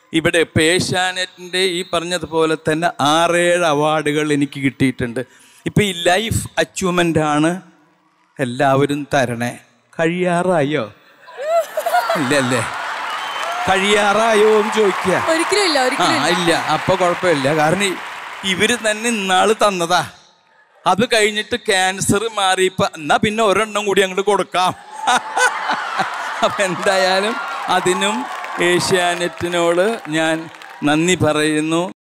ഇവിടെ ഇപ്പം ഏഷ്യാനെറ്റിൻ്റെ ഈ പറഞ്ഞതുപോലെ തന്നെ ആറേഴ് അവാർഡുകൾ എനിക്ക് കിട്ടിയിട്ടുണ്ട് ഇപ്പം ഈ ലൈഫ് അച്ചീവ്മെൻ്റ് ആണ് എല്ലാവരും തരണേ കഴിയാറായോ ഇല്ലല്ലേ കഴിയാറായോ എന്ന് ചോദിക്കുക ഒരിക്കലും ഇല്ല ആ ഒരിക്കലും ഇല്ല. ഇല്ല അപ്പൊ കുഴപ്പമില്ല കാരണം ഈ- ഇവര് തന്നെ ഇന്നാള് തന്നതാ അത് കഴിഞ്ഞിട്ട് ക്യാൻസർ മാറിയപ്പോ എന്നാ പിന്നെ ഒരെണ്ണം കൂടി അങ്ങോട്ട് കൊടുക്കാം അപ്പൊ എന്തായാലും അതിനും ഏഷ്യാനെറ്റിനോട് ഞാൻ നന്ദി പറയുന്നു